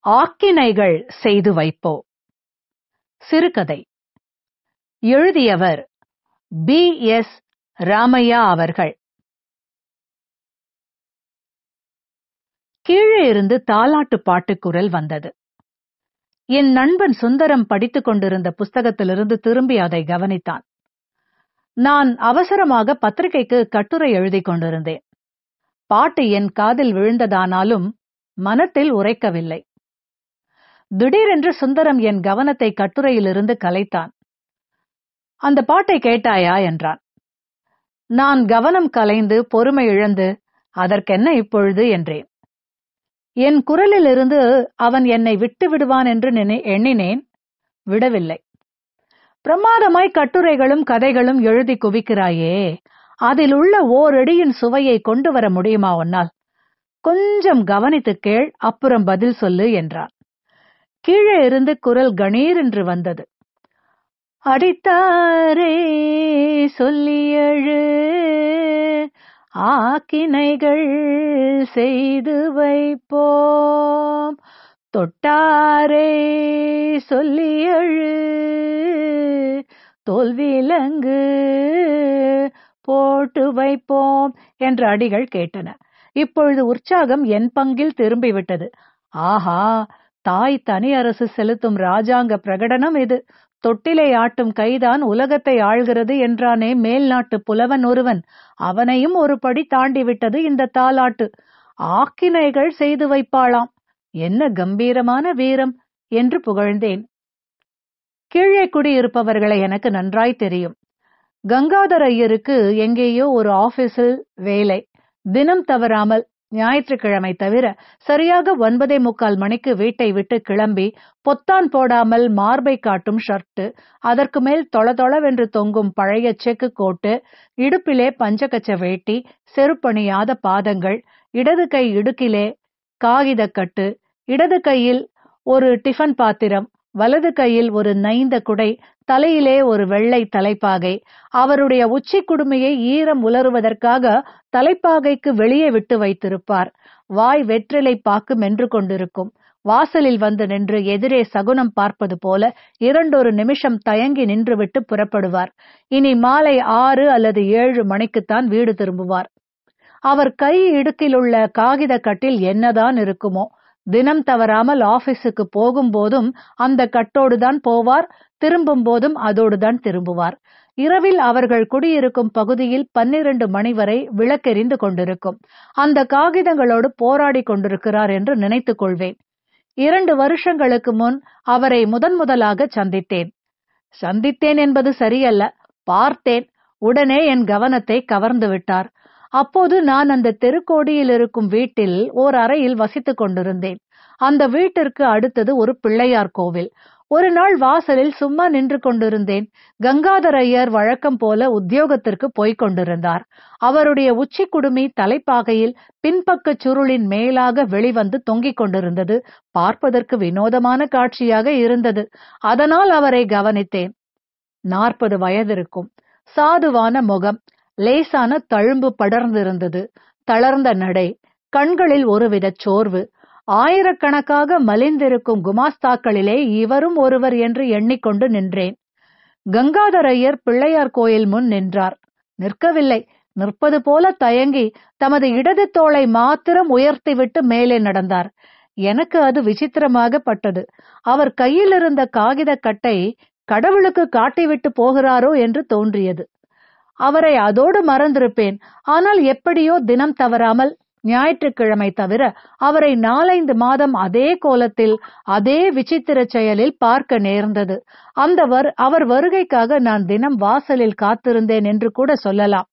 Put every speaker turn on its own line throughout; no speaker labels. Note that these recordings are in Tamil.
ஆக்கினைகள் செய்து வைப்போ சிறுகதை எழுதியவர் பி எஸ் ராமையா அவர்கள் கீழே இருந்து தாலாட்டு பாட்டு குரல் வந்தது என் நண்பன் சுந்தரம் படித்துக் கொண்டிருந்த புஸ்தகத்திலிருந்து திரும்பி அதை கவனித்தான் நான் அவசரமாக பத்திரிகைக்கு கட்டுரை எழுதிக் கொண்டிருந்தேன் பாட்டு என் காதில் விழுந்ததானாலும் மனத்தில் உரைக்கவில்லை திடீரென்று சுந்தரம் என் கவனத்தை கட்டுரையிலிருந்து கலைத்தான் அந்த பாட்டை கேட்டாயா என்றான் நான் கவனம் கலைந்து பொறுமை இழந்து அதற்கென்ன இப்பொழுது என்றேன் என் குரலிலிருந்து அவன் என்னை விட்டு விடுவான் என்று எண்ணினேன் விடவில்லை பிரமாதமாய் கட்டுரைகளும் கதைகளும் எழுதி குவிக்கிறாயே அதில் உள்ள ஓரடியின் சுவையை கொண்டு வர முடியுமா உன்னால் கொஞ்சம் கவனித்து கேள் அப்புறம் பதில் சொல்லு என்றான் கீழே இருந்து குரல் கணீர் என்று வந்தது அடித்தாரே சொல்லியழு ஆக்கினைகள் செய்து வைப்போம் தொட்டாரே சொல்லியழு தோல்விலங்கு போட்டு வைப்போம் என்ற அடிகள் கேட்டன இப்பொழுது உற்சாகம் என் பங்கில் திரும்பிவிட்டது ஆஹா தாய் தனி அரசு செலுத்தும் ராஜாங்க பிரகடனம் இது தொட்டிலை ஆட்டும் கைதான் உலகத்தை ஆள்கிறது என்றானே மேல் நாட்டு புலவன் ஒருவன் அவனையும் ஒரு படி தாண்டி விட்டது இந்த தாலாட்டு ஆக்கினைகள் செய்து வைப்பாளாம் என்ன கம்பீரமான வீரம் என்று புகழ்ந்தேன் கீழே குடியிருப்பவர்களை எனக்கு நன்றாய் தெரியும் கங்காதர் ஐயருக்கு எங்கேயோ ஒரு ஆபீஸில் வேலை தினம் தவறாமல் ஞாயிற்றுக்கிழமை தவிர சரியாக ஒன்பதே முக்கால் மணிக்கு வீட்டை விட்டு கிளம்பி பொத்தான் போடாமல் மார்பை காட்டும் ஷர்ட்டு அதற்கு மேல் தொளதொளவென்று தொங்கும் பழைய செக்கு கோட்டு இடுப்பிலே பஞ்சகச்ச வேட்டி செருப்பணியாத பாதங்கள் இடது கை இடுக்கிலே காகிதக்கட்டு இடது கையில் ஒரு டிஃபன் பாத்திரம் வலது கையில் ஒரு நைந்த குடை தலையிலே ஒரு வெள்ளை தலைப்பாகை அவருடைய உச்சி குடுமையை ஈரம் உலருவதற்காக தலைப்பாகைக்கு வெளியே விட்டு வைத்திருப்பார் வாய் வெற்றிலை பாக்கு மென்று கொண்டிருக்கும் வாசலில் வந்து நின்று எதிரே சகுனம் பார்ப்பது போல இரண்டொரு நிமிஷம் தயங்கி நின்றுவிட்டு புறப்படுவார் இனி மாலை ஆறு அல்லது ஏழு மணிக்குத்தான் வீடு திரும்புவார் அவர் கை இடுக்கிலுள்ள காகித கட்டில் என்னதான் இருக்குமோ தினம் தவறாமல் ஆபீஸுக்கு போகும்போதும் அந்த கட்டோடுதான் போவார் திரும்பும் போதும் அதோடுதான் திரும்புவார் இரவில் அவர்கள் குடியிருக்கும் பகுதியில் பன்னிரண்டு மணி வரை விளக்கெறிந்து கொண்டிருக்கும் அந்த காகிதங்களோடு போராடி கொண்டிருக்கிறார் என்று நினைத்துக் கொள்வேன் இரண்டு வருஷங்களுக்கு முன் அவரை முதன் முதலாக சந்தித்தேன் சந்தித்தேன் என்பது சரியல்ல பார்த்தேன் உடனே என் கவனத்தை கவர்ந்து விட்டார் அப்போது நான் அந்த தெருக்கோடியில் இருக்கும் வீட்டில் ஓர் அறையில் வசித்துக் கொண்டிருந்தேன் அந்த வீட்டிற்கு அடுத்தது ஒரு பிள்ளையார் கோவில் ஒரு நாள் வாசலில் சும்மா நின்று கொண்டிருந்தேன் கங்காதர் ஐயர் வழக்கம் போல உத்தியோகத்திற்கு போய்க் கொண்டிருந்தார் அவருடைய உச்சி குடுமி தலைப்பாகையில் பின்பக்க சுருளின் மேலாக வெளிவந்து தொங்கிக் கொண்டிருந்தது பார்ப்பதற்கு வினோதமான காட்சியாக இருந்தது அதனால் அவரை கவனித்தேன் நாற்பது வயதிருக்கும் சாதுவான முகம் லேசான தழும்பு படர்ந்திருந்தது தளர்ந்த நடை கண்களில் ஒருவித சோர்வு ஆயிரக்கணக்காக மலிந்திருக்கும் குமாஸ்தாக்களிலே இவரும் ஒருவர் என்று எண்ணிக்கொண்டு நின்றேன் கங்காதர் ஐயர் பிள்ளையார் கோயில் முன் நின்றார் நிற்கவில்லை நிற்பது போல தயங்கி தமது இடது தோளை மாத்திரம் உயர்த்திவிட்டு மேலே நடந்தார் எனக்கு அது விசித்திரமாக பட்டது அவர் கையில் இருந்த காகித கட்டை கடவுளுக்கு காட்டிவிட்டு போகிறாரோ என்று தோன்றியது அவரை அதோடு மறந்திருப்பேன் ஆனால் எப்படியோ தினம் தவறாமல் ஞாயிற்றுக்கிழமை தவிர அவரை நாலைந்து மாதம் அதே கோலத்தில் அதே விசித்திர செயலில் பார்க்க நேர்ந்தது அந்த அவர் வருகைக்காக நான் தினம் வாசலில் காத்திருந்தேன் என்று கூட சொல்லலாம்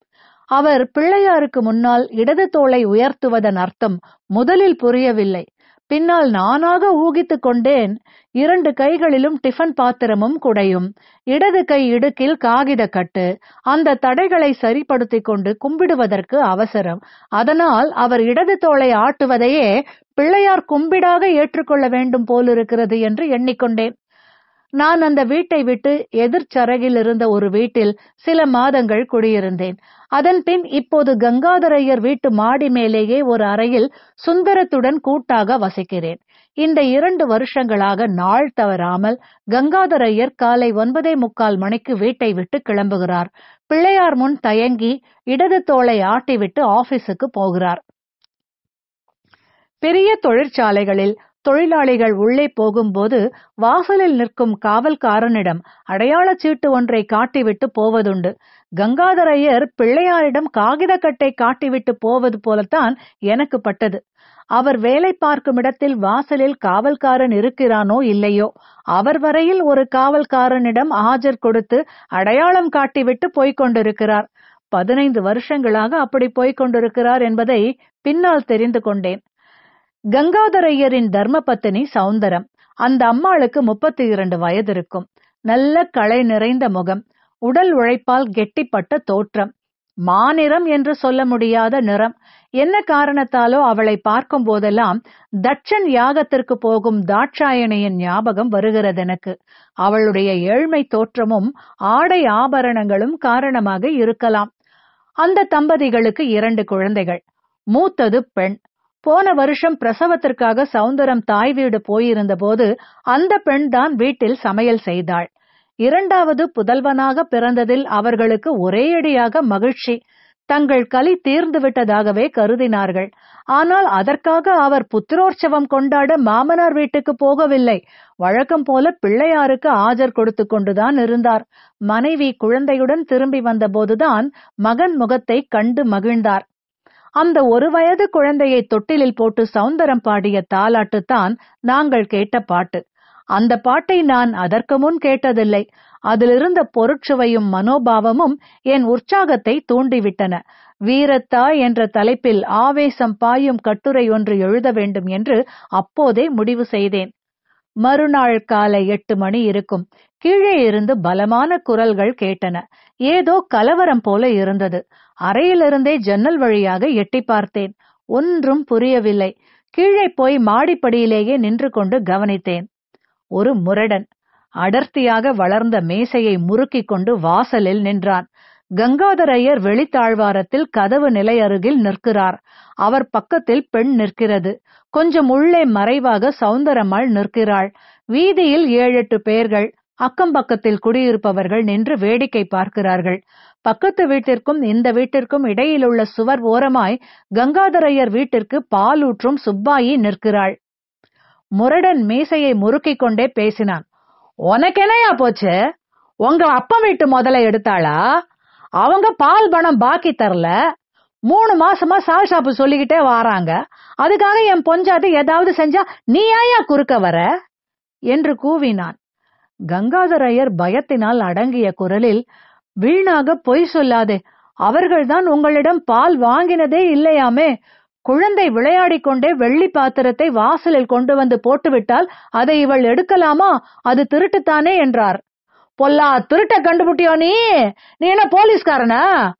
அவர் பிள்ளையாருக்கு முன்னால் இடது தோளை உயர்த்துவதன் அர்த்தம் முதலில் புரியவில்லை பின்னால் நானாக ஊகித்துக் கொண்டேன் இரண்டு கைகளிலும் டிஃபன் பாத்திரமும் குடையும் இடது கை இடுக்கில் காகித கட்டு அந்த தடைகளை சரிப்படுத்திக் கொண்டு கும்பிடுவதற்கு அவசரம் அதனால் அவர் இடது தோளை ஆட்டுவதையே பிள்ளையார் கும்பிடாக ஏற்றுக்கொள்ள வேண்டும் போலிருக்கிறது என்று எண்ணிக்கொண்டேன் நான் அந்த வீட்டை விட்டு எதிர்ச்சரகில் இருந்த ஒரு வீட்டில் சில மாதங்கள் குடியிருந்தேன் அதன் பின் இப்போது கங்காதரையர் வீட்டு மாடி மேலேயே ஒரு அறையில் சுந்தரத்துடன் கூட்டாக வசிக்கிறேன் இந்த இரண்டு வருஷங்களாக நாள் தவறாமல் கங்காதரையர் காலை ஒன்பதே முக்கால் மணிக்கு வீட்டை விட்டு கிளம்புகிறார் பிள்ளையார் முன் தயங்கி இடது தோளை ஆட்டிவிட்டு ஆபீஸுக்கு போகிறார் பெரிய தொழிற்சாலைகளில் தொழிலாளிகள் உள்ளே போகும்போது வாசலில் நிற்கும் காவல்காரனிடம் அடையாளச் சீட்டு ஒன்றை காட்டிவிட்டு போவதுண்டு கங்காதரையர் பிள்ளையாரிடம் காகிதக்கட்டை காட்டிவிட்டு போவது போலத்தான் எனக்கு பட்டது அவர் வேலை பார்க்கும் இடத்தில் வாசலில் காவல்காரன் இருக்கிறானோ இல்லையோ அவர் வரையில் ஒரு காவல்காரனிடம் ஆஜர் கொடுத்து அடையாளம் காட்டிவிட்டு போய்க் கொண்டிருக்கிறார் பதினைந்து வருஷங்களாக அப்படி போய்க் கொண்டிருக்கிறார் என்பதை பின்னால் தெரிந்து கொண்டேன் கங்காதரையரின் தர்மபத்தினி சௌந்தரம் அந்த அம்மாளுக்கு முப்பத்தி இரண்டு வயது இருக்கும் நல்ல களை நிறைந்த முகம் உடல் உழைப்பால் கெட்டிப்பட்ட தோற்றம் மாநிறம் என்று சொல்ல முடியாத நிறம் என்ன காரணத்தாலோ அவளை பார்க்கும் போதெல்லாம் தட்சன் யாகத்திற்கு போகும் தாட்சாயணியின் ஞாபகம் வருகிறது எனக்கு அவளுடைய ஏழ்மை தோற்றமும் ஆடை ஆபரணங்களும் காரணமாக இருக்கலாம் அந்த தம்பதிகளுக்கு இரண்டு குழந்தைகள் மூத்தது பெண் போன வருஷம் பிரசவத்திற்காக சௌந்தரம் தாய் வீடு போயிருந்த போது அந்த பெண் தான் வீட்டில் சமையல் செய்தாள் இரண்டாவது புதல்வனாக பிறந்ததில் அவர்களுக்கு ஒரேயடியாக மகிழ்ச்சி தங்கள் கலி தீர்ந்து விட்டதாகவே கருதினார்கள் ஆனால் அதற்காக அவர் புத்திரோற்சவம் கொண்டாட மாமனார் வீட்டுக்கு போகவில்லை வழக்கம் போல பிள்ளையாருக்கு ஆஜர் கொடுத்து கொண்டுதான் இருந்தார் மனைவி குழந்தையுடன் திரும்பி வந்தபோதுதான் மகன் முகத்தை கண்டு மகிழ்ந்தார் அந்த ஒரு வயது குழந்தையை தொட்டிலில் போட்டு சௌந்தரம் பாடிய தாலாட்டுத்தான் நாங்கள் கேட்ட பாட்டு அந்த பாட்டை நான் அதற்கு முன் கேட்டதில்லை அதிலிருந்த பொருட்சுவையும் மனோபாவமும் என் உற்சாகத்தை தூண்டிவிட்டன வீரத்தா என்ற தலைப்பில் ஆவேசம் பாயும் கட்டுரை ஒன்று எழுத வேண்டும் என்று அப்போதே முடிவு செய்தேன் மறுநாள் காலை எட்டு மணி இருக்கும் கீழே இருந்து பலமான குரல்கள் கேட்டன ஏதோ கலவரம் போல இருந்தது அறையிலிருந்தே ஜன்னல் வழியாக எட்டி பார்த்தேன் ஒன்றும் புரியவில்லை கீழே போய் மாடிப்படியிலேயே நின்று கொண்டு கவனித்தேன் ஒரு முரடன் அடர்த்தியாக வளர்ந்த மேசையை முறுக்கிக் கொண்டு வாசலில் நின்றான் கங்காதரையர் வெளித்தாழ்வாரத்தில் கதவு நிலை அருகில் நிற்கிறார் அவர் பக்கத்தில் பெண் நிற்கிறது கொஞ்சம் உள்ளே மறைவாக சௌந்தரம்மாள் நிற்கிறாள் வீதியில் ஏழெட்டு பேர்கள் அக்கம் பக்கத்தில் குடியிருப்பவர்கள் நின்று வேடிக்கை பார்க்கிறார்கள் பக்கத்து வீட்டிற்கும் இந்த வீட்டிற்கும் இடையிலுள்ள சுவர் ஓரமாய் கங்காதரையர் வீட்டிற்கு பாலூற்றும் சுப்பாயி நிற்கிறாள் முரடன் மீசையை முறுக்கிக் கொண்டே பேசினான் உனக்கெனையா போச்சு உங்க அப்பா வீட்டு முதல்ல எடுத்தாளா அவங்க பால் பணம் பாக்கி தரல மூணு மாசமா சால் ஷாப்பு சொல்லிக்கிட்டே வாராங்க அதுக்காக என் பொஞ்சாதி ஏதாவது செஞ்சா நீ ஏயா குறுக்க வர என்று கூவினான் கங்காதரையர் பயத்தினால் அடங்கிய குரலில் வீணாக பொய் சொல்லாதே அவர்கள்தான் உங்களிடம் பால் வாங்கினதே இல்லையாமே குழந்தை விளையாடிக் கொண்டே வெள்ளி பாத்திரத்தை வாசலில் கொண்டு வந்து போட்டுவிட்டால் அதை இவள் எடுக்கலாமா அது திருட்டுத்தானே என்றார் பொல்லா திருட்ட கண்டுபிட்டியோ நீ நீ என்ன போலீஸ்காரனா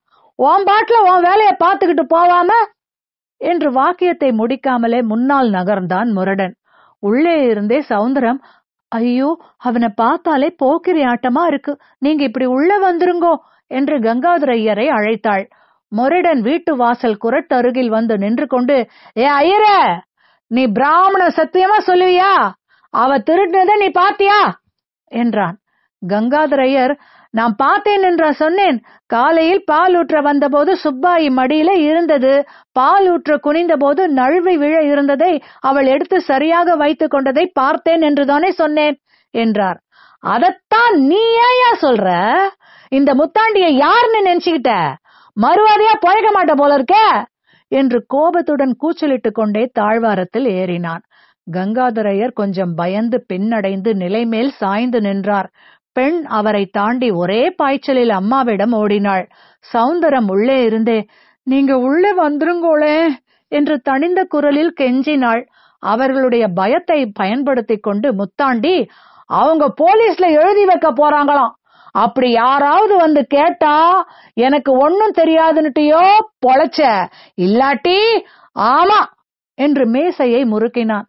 உன் பாட்டுல உன் வேலைய பாத்துக்கிட்டு போவாம என்று வாக்கியத்தை முடிக்காமலே முன்னால் நகர்ந்தான் முரடன் உள்ளே இருந்தே சவுந்தரம் ஐயோ அவனை பார்த்தாலே போக்கிரி ஆட்டமா இருக்கு நீங்க இப்படி உள்ள வந்துருங்கோ என்று கங்காதரையரை அழைத்தாள் முரடன் வீட்டு வாசல் குரட்டு அருகில் வந்து நின்று கொண்டு ஏ ஐயர நீ பிராமண சத்தியமா சொல்லுவியா அவ திருடினதை நீ பாத்தியா என்றான் கங்காதரையர் நான் பார்த்தேன் என்றா சொன்னேன் காலையில் பால் ஊற்ற வந்தபோது சுப்பாயி மடியில இருந்தது பால் ஊற்ற குனிந்த போது நழுவி விழ இருந்ததை அவள் எடுத்து சரியாக வைத்துக் கொண்டதை பார்த்தேன் என்றுதானே சொன்னேன் என்றார் அதத்தான் நீ ஏயா சொல்ற இந்த முத்தாண்டிய யாருன்னு நினைச்சுக்கிட்ட மறுவாதையா பழக மாட்ட போல இருக்க என்று கோபத்துடன் கூச்சலிட்டுக் கொண்டே தாழ்வாரத்தில் ஏறினான் கங்காதரையர் கொஞ்சம் பயந்து பின்னடைந்து நிலைமேல் சாய்ந்து நின்றார் பெண் அவரை தாண்டி ஒரே பாய்ச்சலில் அம்மாவிடம் ஓடினாள் சௌந்தரம் உள்ளே இருந்தே நீங்க உள்ளே வந்துருங்கோளே என்று தணிந்த குரலில் கெஞ்சினாள் அவர்களுடைய பயத்தை பயன்படுத்திக் கொண்டு முத்தாண்டி அவங்க போலீஸ்ல எழுதி வைக்க போறாங்களாம் அப்படி யாராவது வந்து கேட்டா எனக்கு ஒன்னும் தெரியாதுன்னுட்டியோ பொழைச்ச இல்லாட்டி ஆமா என்று மேசையை முறுக்கினான்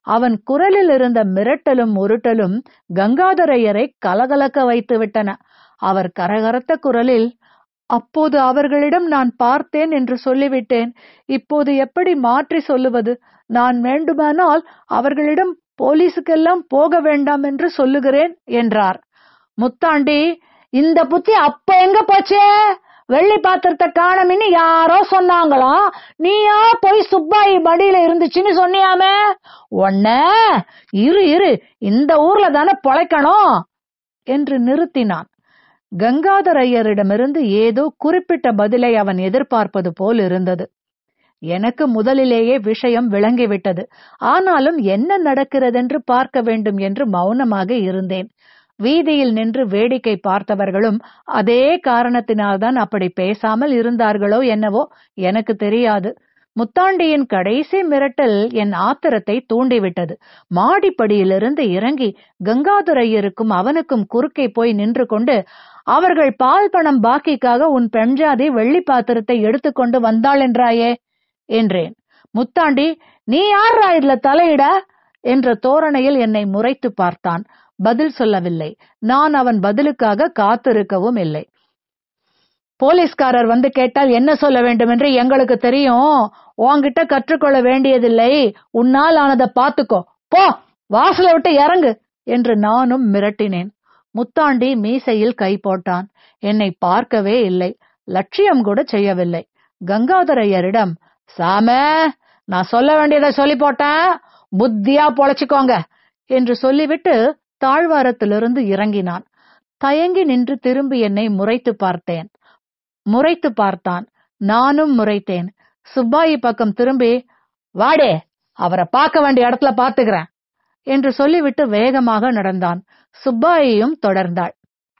அவன் குரலில் இருந்த மிரட்டலும் உருட்டலும் கங்காதரையரை கலகலக்க வைத்து விட்டன அவர் கரகரத்த குரலில் அப்போது அவர்களிடம் நான் பார்த்தேன் என்று சொல்லிவிட்டேன் இப்போது எப்படி மாற்றி சொல்லுவது நான் வேண்டுமானால் அவர்களிடம் போலீஸுக்கெல்லாம் போக வேண்டாம் என்று சொல்லுகிறேன் என்றார் முத்தாண்டி இந்த புத்தி அப்ப எங்க போச்சே வெள்ளி பாத்திரத்தை காணமின்னு யாரோ சொன்னாங்களாம் நீயா போய் சுப்பாயி மடியில இருந்துச்சுன்னு சொன்னியாமே உன்ன இரு இரு இந்த ஊர்ல தானே பொழைக்கணும் என்று நிறுத்தினான் கங்காதர் ஐயரிடமிருந்து ஏதோ குறிப்பிட்ட பதிலை அவன் எதிர்பார்ப்பது போல் இருந்தது எனக்கு முதலிலேயே விஷயம் விளங்கிவிட்டது ஆனாலும் என்ன நடக்கிறதென்று பார்க்க வேண்டும் என்று மௌனமாக இருந்தேன் வீதியில் நின்று வேடிக்கை பார்த்தவர்களும் அதே காரணத்தினால்தான் அப்படி பேசாமல் இருந்தார்களோ என்னவோ எனக்கு தெரியாது முத்தாண்டியின் கடைசி மிரட்டல் என் ஆத்திரத்தை தூண்டிவிட்டது மாடிப்படியிலிருந்து இறங்கி கங்காதுரையருக்கும் அவனுக்கும் குறுக்கே போய் நின்று கொண்டு அவர்கள் பால் பணம் பாக்கிக்காக உன் பெண்ஜாதி வெள்ளி பாத்திரத்தை எடுத்துக்கொண்டு வந்தாள் என்றாயே என்றேன் முத்தாண்டி நீ யாரா இதுல தலையிட என்ற தோரணையில் என்னை முறைத்து பார்த்தான் பதில் சொல்லவில்லை நான் அவன் பதிலுக்காக காத்திருக்கவும் இல்லை போலீஸ்காரர் வந்து கேட்டால் என்ன சொல்ல வேண்டும் என்று எங்களுக்கு தெரியும் உன்கிட்ட கற்றுக்கொள்ள வேண்டியதில்லை உன்னால் ஆனதை பாத்துக்கோ போ வாசல விட்டு இறங்கு என்று நானும் மிரட்டினேன் முத்தாண்டி மீசையில் கை போட்டான் என்னை பார்க்கவே இல்லை லட்சியம் கூட செய்யவில்லை கங்காதரையரிடம் சாம நான் சொல்ல வேண்டியதை சொல்லி போட்டேன் புத்தியா பொழைச்சுக்கோங்க என்று சொல்லிவிட்டு தாழ்வாரத்திலிருந்து இறங்கினான் தயங்கி நின்று திரும்பி என்னை முறைத்து பார்த்தேன் முறைத்து பார்த்தான் நானும் முறைத்தேன் சுப்பாயி பக்கம் திரும்பி வாடே அவரை பார்க்க வேண்டிய இடத்துல பார்த்துக்கிறேன் என்று சொல்லிவிட்டு வேகமாக நடந்தான் சுப்பாயியும் தொடர்ந்தாள்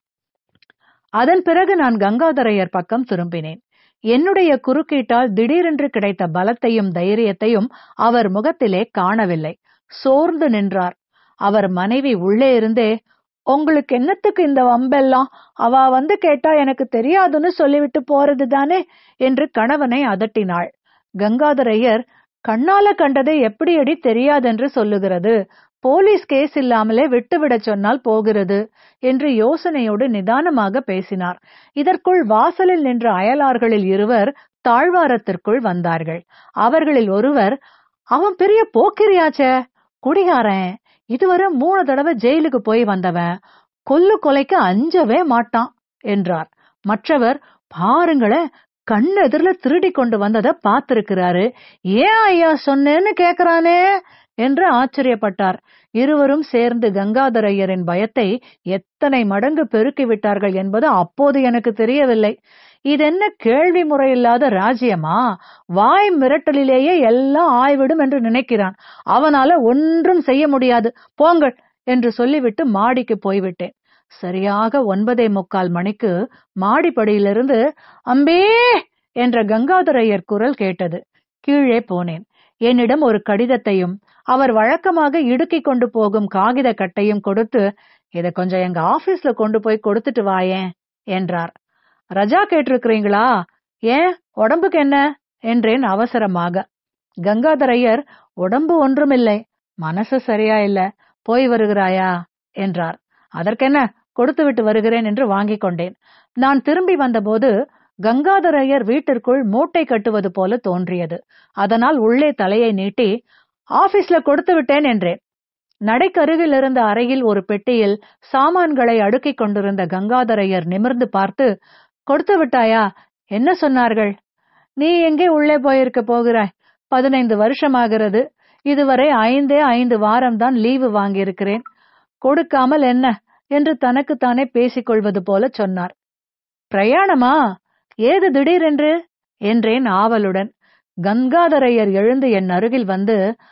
அதன் பிறகு நான் கங்காதரையர் பக்கம் திரும்பினேன் என்னுடைய குறுக்கீட்டால் திடீரென்று கிடைத்த பலத்தையும் தைரியத்தையும் அவர் முகத்திலே காணவில்லை சோர்ந்து நின்றார் அவர் மனைவி உள்ளே இருந்தே உங்களுக்கு என்னத்துக்கு இந்த வம்பெல்லாம் அவ வந்து கேட்டா எனக்கு தெரியாதுன்னு சொல்லிவிட்டு போறது தானே என்று கணவனை அதட்டினாள் கங்காதரையர் கண்ணால கண்டதை எப்படியடி தெரியாதென்று சொல்லுகிறது போலீஸ் கேஸ் இல்லாமலே விட்டுவிடச் சொன்னால் போகிறது என்று யோசனையோடு நிதானமாக பேசினார் இதற்குள் வாசலில் நின்ற அயலார்களில் இருவர் தாழ்வாரத்திற்குள் வந்தார்கள் அவர்களில் ஒருவர் அவன் பெரிய போக்கிரியாச்சே குடிகாரன் இதுவரை மூணு தடவை ஜெயிலுக்கு போய் வந்தவன் கொல்லு கொலைக்கு அஞ்சவே மாட்டான் என்றார் மற்றவர் பாருங்களேன் கண்ணு எதிரில திருடி கொண்டு வந்ததை பார்த்திருக்கிறாரு ஏன் ஐயா சொன்னேன்னு கேக்குறானே என்று ஆச்சரியப்பட்டார் இருவரும் சேர்ந்து கங்காதரையரின் பயத்தை எத்தனை மடங்கு பெருக்கி விட்டார்கள் என்பது அப்போது எனக்கு தெரியவில்லை இதென்ன கேள்வி முறையில்லாத ராஜ்யமா வாய் மிரட்டலிலேயே எல்லாம் ஆய்விடும் என்று நினைக்கிறான் அவனால ஒன்றும் செய்ய முடியாது போங்கள் என்று சொல்லிவிட்டு மாடிக்கு போய்விட்டேன் சரியாக ஒன்பதே முக்கால் மணிக்கு மாடிப்படியிலிருந்து அம்பே என்ற கங்காதரையர் குரல் கேட்டது கீழே போனேன் என்னிடம் ஒரு கடிதத்தையும் அவர் வழக்கமாக இடுக்கிக் கொண்டு போகும் காகித கட்டையும் கொடுத்து இத கொஞ்சம் எங்க ஆபீஸ்ல கொண்டு போய் கொடுத்துட்டு வாயேன் என்றார் ரஜா கேட்டிருக்கிறீங்களா ஏன் உடம்புக்கு என்ன என்றேன் அவசரமாக கங்காதரையர் உடம்பு ஒன்றுமில்லை மனசு சரியா இல்ல போய் வருகிறாயா என்றார் அதற்கென்ன கொடுத்து விட்டு வருகிறேன் என்று வாங்கிக் கொண்டேன் நான் திரும்பி வந்தபோது கங்காதரையர் வீட்டிற்குள் மூட்டை கட்டுவது போல தோன்றியது அதனால் உள்ளே தலையை நீட்டி ஆபீஸ்ல கொடுத்து விட்டேன் என்றேன் நடைக்கருகில் இருந்த அறையில் ஒரு பெட்டியில் சாமான்களை அடுக்கிக் கொண்டிருந்த கங்காதரையர் நிமிர்ந்து பார்த்து கொடுத்து விட்டாயா என்ன சொன்னார்கள் நீ எங்கே உள்ளே போயிருக்க போகிறாய் பதினைந்து வருஷமாகிறது இதுவரை ஐந்தே ஐந்து வாரம்தான் லீவு வாங்கியிருக்கிறேன் கொடுக்காமல் என்ன என்று தனக்குத்தானே பேசிக் கொள்வது போல சொன்னார் பிரயாணமா ஏது திடீரென்று என்றேன் ஆவலுடன் கங்காதரையர் எழுந்து என் அருகில் வந்து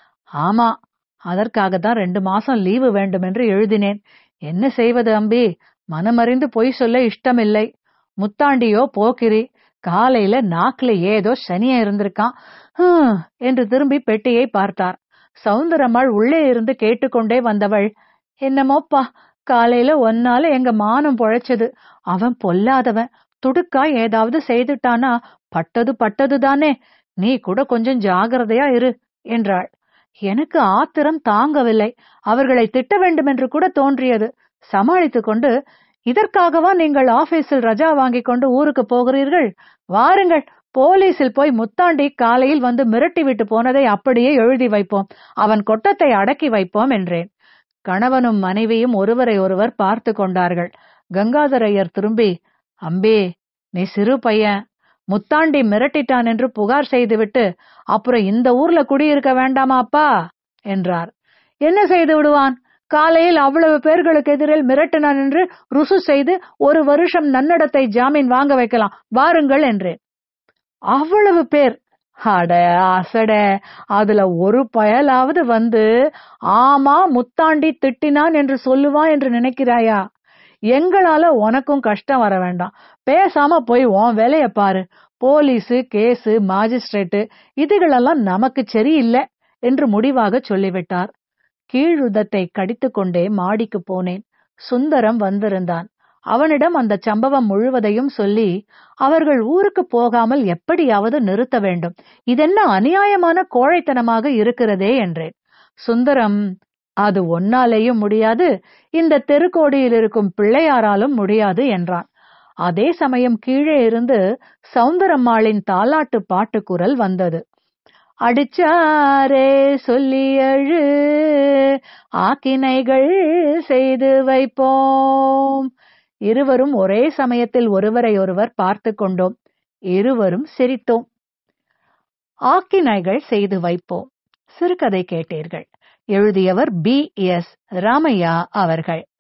ஆமா அதற்காக தான் ரெண்டு மாசம் லீவு வேண்டும் என்று எழுதினேன் என்ன செய்வது அம்பி மனமறிந்து பொய் சொல்ல இஷ்டமில்லை முத்தாண்டியோ போக்கிரி காலையில நாக்குல ஏதோ சனியா இருந்திருக்கான் ஹம், என்று திரும்பி பெட்டியை பார்த்தார் சவுந்தரம்மாள் உள்ளே இருந்து கேட்டுக்கொண்டே வந்தவள் என்னமோப்பா காலையில ஒன்னால எங்க மானம் பொழைச்சது அவன் பொல்லாதவன் துடுக்கா ஏதாவது செய்துட்டானா பட்டது பட்டது தானே நீ கூட கொஞ்சம் ஜாகிரதையா இரு என்றாள் எனக்கு ஆத்திரம் தாங்கவில்லை அவர்களை திட்ட வேண்டும் என்று கூட தோன்றியது சமாளித்துக் கொண்டு இதற்காகவா நீங்கள் ஆபீஸில் ரஜா வாங்கிக் கொண்டு ஊருக்கு போகிறீர்கள் வாருங்கள் போலீஸில் போய் முத்தாண்டி காலையில் வந்து மிரட்டி விட்டு போனதை அப்படியே எழுதி வைப்போம் அவன் கொட்டத்தை அடக்கி வைப்போம் என்றேன் கணவனும் மனைவியும் ஒருவரை ஒருவர் பார்த்து கொண்டார்கள் கங்காதரையர் திரும்பி அம்பே நீ சிறு பையன் முத்தாண்டி மிரட்டிட்டான் என்று புகார் செய்துவிட்டு அப்புறம் இந்த ஊர்ல குடியிருக்க வேண்டாமா அப்பா என்றார் என்ன செய்து விடுவான் காலையில் அவ்வளவு பேர்களுக்கு எதிரில் மிரட்டினான் என்று ருசு செய்து ஒரு வருஷம் நன்னடத்தை ஜாமீன் வாங்க வைக்கலாம் வாருங்கள் என்றேன் அவ்வளவு பேர் அட அசட அதுல ஒரு பயலாவது வந்து ஆமா முத்தாண்டி திட்டினான் என்று சொல்லுவான் என்று நினைக்கிறாயா எங்களால உனக்கும் கஷ்டம் வர வேண்டாம் பேசாம போய் உன் வேலைய பாரு போலீஸு கேஸு மாஜிஸ்ட்ரேட்டு இதுகளெல்லாம் நமக்கு சரியில்லை என்று முடிவாக சொல்லிவிட்டார் கீழுதத்தை கடித்துக்கொண்டே மாடிக்கு போனேன் சுந்தரம் வந்திருந்தான் அவனிடம் அந்த சம்பவம் முழுவதையும் சொல்லி அவர்கள் ஊருக்கு போகாமல் எப்படியாவது நிறுத்த வேண்டும் இதென்ன அநியாயமான கோழைத்தனமாக இருக்கிறதே என்றேன் சுந்தரம் அது ஒன்னாலேயும் முடியாது இந்த தெருக்கோடியில் இருக்கும் பிள்ளையாராலும் முடியாது என்றான் அதே சமயம் கீழே இருந்து சவுந்தரம்மாளின் தாலாட்டு பாட்டு குரல் வந்தது அடிச்சாரே சொல்லி அழு ஆக்கினைகள் செய்து வைப்போம் இருவரும் ஒரே சமயத்தில் ஒருவரை ஒருவர் பார்த்து கொண்டோம் இருவரும் சிரித்தோம் ஆக்கினைகள் செய்து வைப்போம் சிறுகதை கேட்டீர்கள் எழுதியவர் பி எஸ் ராமையா அவர்கள்